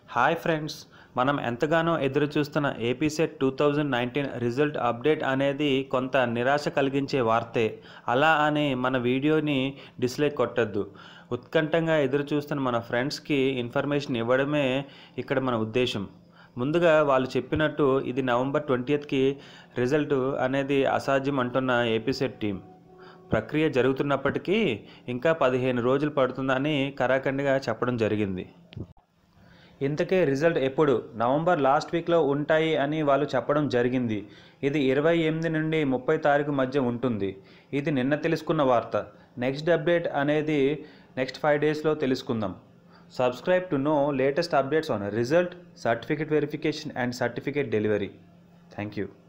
hi friends మనం ఎంతగానో ఎదురు చూస్తున్న APSET two thousand nineteen result update అనేది కొంత నిరాశ కలిగించే వార్తే అలా అని మన వీడియోని డిస్లైక్ కొట్టద్దు ఉత్కంఠంగా ఎదురు చూస్తున్న మన ఫ్రెండ్స్కి ఇన్ఫర్మేషన్ ఇవ్వడమే ఇక్కడ మన ఉద్దేశం ముందుగా వాళ్ళు చెప్పినట్టు ఇది నవంబర్ ట్వంటీయత్కి రిజల్ట్ అనేది అసాధ్యం అంటున్న ఏపీసెట్ టీం ప్రక్రియ జరుగుతున్నప్పటికీ ఇంకా పదిహేను రోజులు పడుతుందని కరాఖండిగా చెప్పడం జరిగింది ఇంతకే రిజల్ట్ ఎప్పుడు నవంబర్ లాస్ట్ వీక్లో ఉంటాయి అని వాళ్ళు చెప్పడం జరిగింది ఇది ఇరవై ఎనిమిది నుండి ముప్పై తారీఖు మధ్య ఉంటుంది ఇది నిన్న తెలుసుకున్న వార్త నెక్స్ట్ అప్డేట్ అనేది నెక్స్ట్ ఫైవ్ డేస్లో తెలుసుకుందాం subscribe to know latest updates on result certificate verification and certificate delivery thank you